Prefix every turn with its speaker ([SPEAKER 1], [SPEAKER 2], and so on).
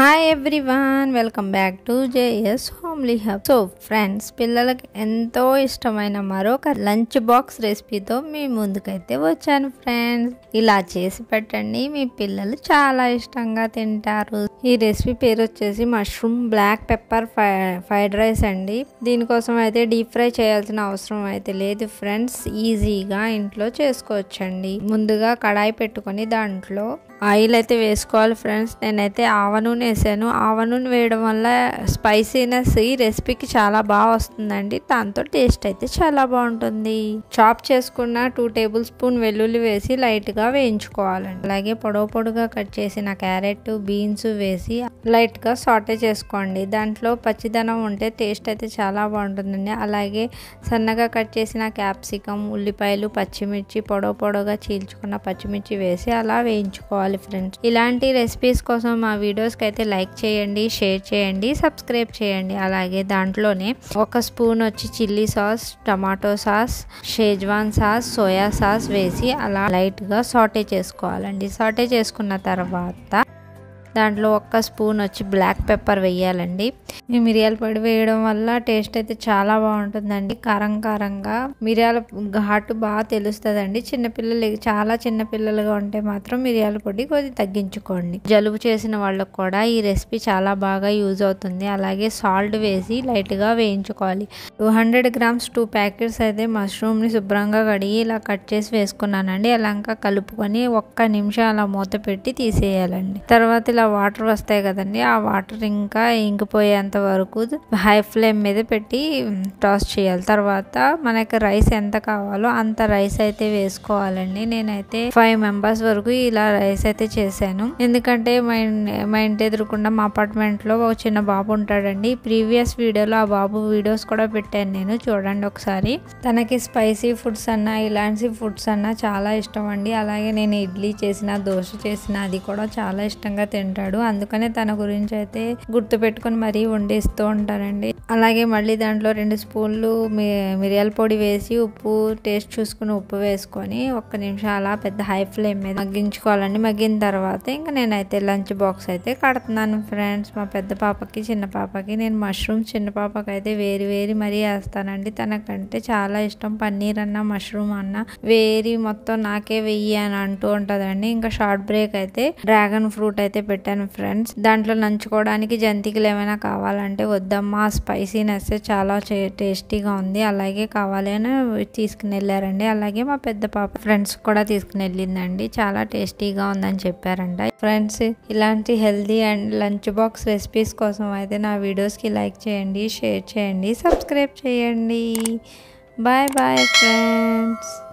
[SPEAKER 1] hi everyone welcome back to JS homely hub so friends పిల్లలకి ఎంతో ఇష్టమైన మరొక లంచ్ బాక్స్ రెసిపీతో మీ ముందుకైతే వచ్చాను ఫ్రెండ్స్ ఇలా చేసి పెట్టండి మీ పిల్లలు చాలా ఇష్టంగా తింటారు ఈ రెసిపీ పేరు వచ్చేసి mushroom black pepper fried rice అండి దీనికోసం అయితే డీప్ ఫ్రై చేయాల్సిన అవసరం అయితే లేదు ఫ్రెండ్స్ ఈజీగా ఇంట్లో చేసుకోవచ్చండి ముందుగా కడాయి పెట్టుకొని దాంట్లో ఆయిల్ అయితే వేసుకోవాలి ఫ్రెండ్స్ నేనైతే ఆవ నూనె వేసాను ఆవ నూనె వేయడం వల్ల స్పైసీనెస్ ఈ రెసిపీకి చాలా బాగా వస్తుందండి దాంతో టేస్ట్ అయితే చాలా బాగుంటుంది చాప్ చేసుకున్న టూ టేబుల్ స్పూన్ వెల్లుల్లి వేసి లైట్గా వేయించుకోవాలండి అలాగే పొడవు పొడుగా కట్ చేసిన క్యారెట్ బీన్స్ వేసి లైట్గా సాటే చేసుకోండి దాంట్లో పచ్చిదనం ఉంటే టేస్ట్ అయితే చాలా బాగుంటుందండి అలాగే సన్నగా కట్ చేసిన క్యాప్సికమ్ ఉల్లిపాయలు పచ్చిమిర్చి పొడవు పొడవుగా చీల్చుకున్న పచ్చిమిర్చి వేసి అలా వేయించుకోవాలి ఫ్రెండ్స్ ఇలాంటి రెసిపీస్ కోసం మా వీడియోస్కి అయితే లైక్ చేయండి షేర్ చేయండి సబ్స్క్రైబ్ చేయండి అలాగే దాంట్లోనే ఒక స్పూన్ వచ్చి chilli sauce tomato sauce schezwan sauce soya sauce వేసి అలా లైట్గా సాటే చేసుకోవాలండి సాటే చేసుకున్న తర్వాత దాంట్లో ఒక్క స్పూన్ వచ్చి బ్లాక్ పెప్పర్ వేయాలండి ఈ మిరియాల పొడి వేయడం వల్ల టేస్ట్ అయితే చాలా బాగుంటుందండి కారం కారంగా మిరియాల ఘాటు బాగా తెలుస్తుందండి చిన్నపిల్లలు చాలా చిన్న పిల్లలుగా ఉంటే మాత్రం మిరియాల పొడి కొద్ది తగ్గించుకోండి జలుబు చేసిన వాళ్ళకు కూడా ఈ రెసిపీ చాలా బాగా యూజ్ అవుతుంది అలాగే సాల్ట్ వేసి లైట్గా వేయించుకోవాలి two hundred grams two packets అయితే మష్రూమ్ని శుభ్రంగా కడిగి ఇలా కట్ చేసి వేసుకున్నానండి అలా ఇంకా కలుపుకొని ఒక్క నిమిషం అలా మూత పెట్టి తీసేయాలండి తర్వాత ఇలా వాటర్ వస్తాయి కదండి ఆ వాటర్ ఇంకా ఇంకిపోయేంత వరకు హై ఫ్లేమ్ మీద పెట్టి టాస్ చేయాలి తర్వాత మనకి రైస్ ఎంత కావాలో అంత రైస్ అయితే వేసుకోవాలండి నేనైతే ఫైవ్ మెంబర్స్ వరకు ఇలా రైస్ అయితే చేశాను ఎందుకంటే మా మా ఇంటి ఎదురుకుండా మా అపార్ట్మెంట్ లో ఒక చిన్న బాబు ఉంటాడండి ప్రీవియస్ వీడియోలో ఆ బాబు వీడియోస్ కూడా పెట్టాను నేను చూడండి ఒకసారి తనకి స్పైసీ ఫుడ్స్ అన్నా ఇలాంటి ఫుడ్స్ అన్నా చాలా ఇష్టం అండి అలాగే నేను ఇడ్లీ చేసిన దోశ చేసిన అది కూడా చాలా ఇష్టంగా తింటాడు అందుకనే తన గురించి అయితే గుర్తు పెట్టుకొని మరీ వండిస్తూ ఉంటానండి అలాగే మళ్ళీ దాంట్లో రెండు స్పూన్లు మిరియాల పొడి వేసి ఉప్పు టేస్ట్ చూసుకుని ఉప్పు వేసుకొని ఒక్క నిమిషం అలా పెద్ద హై ఫ్లేమ్ మీద మగ్గించుకోవాలండి మగ్గిన తర్వాత ఇంకా నేనైతే లంచ్ బాక్స్ అయితే కడుతున్నాను ఫ్రెండ్స్ మా పెద్ద పాపకి చిన్న పాపకి నేను మష్రూమ్ చిన్న పాపకి అయితే వేరి వేరి మరీ వేస్తానండి తనకంటే చాలా ఇష్టం పన్నీర్ అన్న మష్రూమ్ అన్న వేరి మొత్తం నాకే వెయ్యి అని అంటూ ఉంటుందండి ఇంకా షార్ట్ బ్రేక్ అయితే డ్రాగన్ ఫ్రూట్ అయితే పెట్టాను ఫ్రెండ్స్ దాంట్లో నంచుకోవడానికి జంతికలు ఏమైనా కావాలంటే వద్దమ్మా స్పైసీనెస్ చాలా టేస్టీగా ఉంది అలాగే కావాలి అని తీసుకుని వెళ్ళారండి అలాగే మా పెద్ద పాప ఫ్రెండ్స్ కూడా తీసుకుని వెళ్ళిందండి చాలా టేస్టీగా ఉందని చెప్పారంట ఫ్రెండ్స్ ఇలాంటి healthy and lunch box recipes కోసం అయితే నా వీడియోస్కి లైక్ చేయండి షేర్ చేయండి సబ్స్క్రైబ్ చేయండి బాయ్ బాయ్ ఫ్రెండ్స్